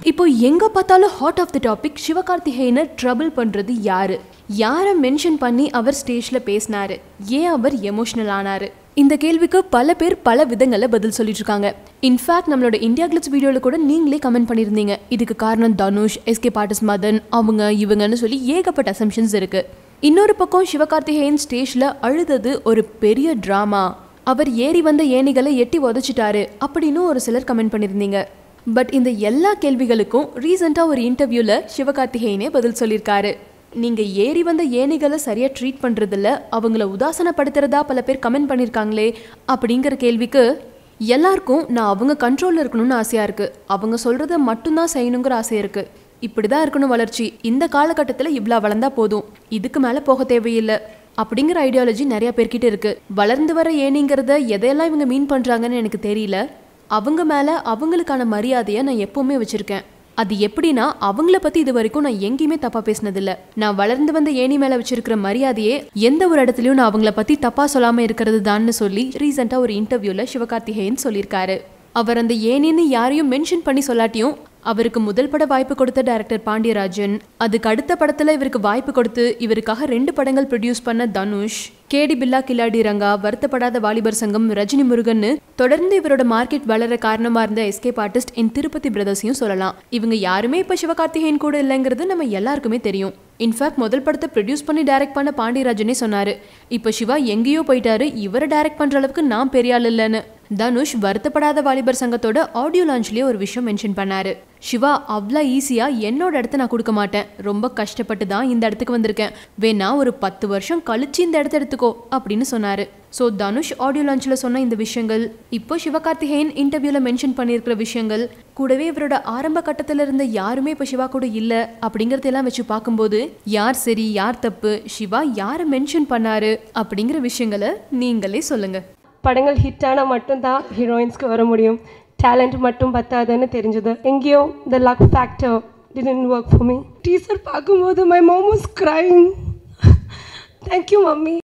இப்போ எங்க பார்த்தாலும் ஹாட் ஆஃப் த டாபிக் சிவகார்த்திகேயனை ட்ரபிள் பண்றது யாரு யாரை மென்ஷன் பண்ணி அவர் ஸ்டேஜ்ல பேசினாரு ஏன் அவர் எமோஷனல் ஆனாரு இந்த கேள்விக்கு பல பேர் பல விதங்களில் பதில் சொல்லிட்டு இருக்காங்க இன்ஃபேக்ட் நம்மளோட இந்தியா கிளிட்ஸ் வீடியோவில் கூட நீங்களே கமெண்ட் பண்ணியிருந்தீங்க இதுக்கு காரணம் தனுஷ் எஸ்கே பாட்டிஸ் மதன் அவங்க இவங்கன்னு சொல்லி ஏகப்பட்ட அசம்ஷன்ஸ் இருக்கு இன்னொரு பக்கம் சிவகார்த்திகேயன் ஸ்டேஜ்ல அழுதது ஒரு பெரிய ட்ராமா அவர் ஏறி வந்த ஏணிகளை எட்டி உதச்சிட்டாரு அப்படின்னு ஒரு சிலர் கமெண்ட் பண்ணியிருந்தீங்க பட் இந்த எல்லா கேள்விகளுக்கும் ரீசெண்டாக ஒரு இன்டர்வியூவில் சிவகார்த்திகேயனே பதில் சொல்லியிருக்காரு நீங்கள் ஏறி வந்த ஏணிகளை சரியாக ட்ரீட் பண்ணுறதில்ல அவங்கள உதாசனப்படுத்துறதா பல பேர் கமெண்ட் பண்ணியிருக்காங்களே அப்படிங்கிற கேள்விக்கு எல்லாருக்கும் நான் அவங்க கண்ட்ரோலில் இருக்கணும்னு ஆசையாக இருக்குது அவங்க சொல்கிறத மட்டும்தான் செய்யணுங்கிற ஆசை இருக்குது இப்படி தான் இருக்கணும் வளர்ச்சி இந்த காலகட்டத்தில் இவ்வளோ வளர்ந்தா போதும் இதுக்கு மேலே போக தேவையில்லை அப்படிங்கிற ஐடியாலஜி நிறைய பேர்கிட்ட இருக்கு வளர்ந்து வர ஏனிங்கிறத எதையெல்லாம் இவங்க மீன் பண்றாங்கன்னு எனக்கு தெரியல அவங்க மேல அவங்களுக்கான மரியாதையை நான் எப்பவுமே வச்சிருக்கேன் அது எப்படின்னா அவங்கள பத்தி இது வரைக்கும் நான் எங்கேயுமே தப்பா பேசினதில்ல நான் வளர்ந்து வந்த ஏணி மேல வச்சிருக்கிற மரியாதையே எந்த ஒரு இடத்துலயும் நான் அவங்கள பத்தி தப்பா சொல்லாம இருக்கிறது தான்னு சொல்லி ரீசெண்டா ஒரு இன்டர்வியூல சிவகார்த்திகேயன் சொல்லியிருக்காரு அவர் அந்த ஏனின்னு யாரையும் மென்ஷன் பண்ணி சொல்லாட்டியும் அவருக்கு முதல் பட வாய்ப்பு கொடுத்த டைரக்டர் பாண்டியராஜன் அதுக்கு அடுத்த படத்துல இவருக்கு வாய்ப்பு கொடுத்து இவருக்காக ரெண்டு படங்கள் ப்ரொடியூஸ் பண்ண தனுஷ் கேடி பில்லா கில்லாடி ரங்கா வருத்தப்படாத வாலிபர் சங்கம் ரஜினி முருகன்னு தொடர்ந்து இவரோட மார்க்கெட் வளர காரணமா இருந்த எஸ்கேப் ஆர்டிஸ்ட் இன் திருப்பதி பிரதர்ஸையும் சொல்லலாம் இவங்க யாருமே இப்ப சிவகார்த்திகேயன் கூட இல்லைங்கிறது நம்ம எல்லாருக்குமே தெரியும் இன்ஃபேக்ட் முதல் படத்தை ப்ரொடியூஸ் பண்ணி டைரக்ட் பண்ண பாண்டியராஜனே சொன்னாரு இப்போ சிவா எங்கேயோ போயிட்டாரு இவரை டைரக்ட் பண்ற அளவுக்கு நான் பெரிய ஆள் இல்லைன்னு தனுஷ் வருத்தப்படாத வாலிபர் சங்கத்தோட ஆடியோ லான்ச்லயே ஒரு விஷயம் மென்ஷன் பண்ணாரு சிவா அவ்வளோ ஈஸியா என்னோட இடத்த நான் கொடுக்க மாட்டேன் ரொம்ப கஷ்டப்பட்டு தான் இந்த இடத்துக்கு வந்திருக்கேன் வேணா ஒரு பத்து வருஷம் கழிச்சு இந்த இடத்த எடுத்துக்கோ அப்படின்னு சொன்னாரு ஸோ தனுஷ் ஆடியோ லான்ச்சில் சொன்ன இந்த விஷயங்கள் இப்போ சிவகார்த்திகேயன் இன்டர்வியூவில் மென்ஷன் பண்ணியிருக்கிற விஷயங்கள் கூடவே இவரோட ஆரம்ப கட்டத்தில் இருந்த யாருமே இப்போ சிவா கூட இல்லை அப்படிங்கிறதெல்லாம் வச்சு பார்க்கும்போது யார் சரி யார் தப்பு சிவா யாரை மென்ஷன் பண்ணாரு அப்படிங்கிற விஷயங்களை நீங்களே சொல்லுங்க படங்கள் ஹிட் ஆனால் மட்டும்தான் ஹீரோயின்ஸ்க்கு வர முடியும் டேலண்ட் மட்டும் பத்தாதுன்னு தெரிஞ்சது எங்கேயோ the luck factor didn't work for me teaser பார்க்கும்போது my mom was crying thank you mummy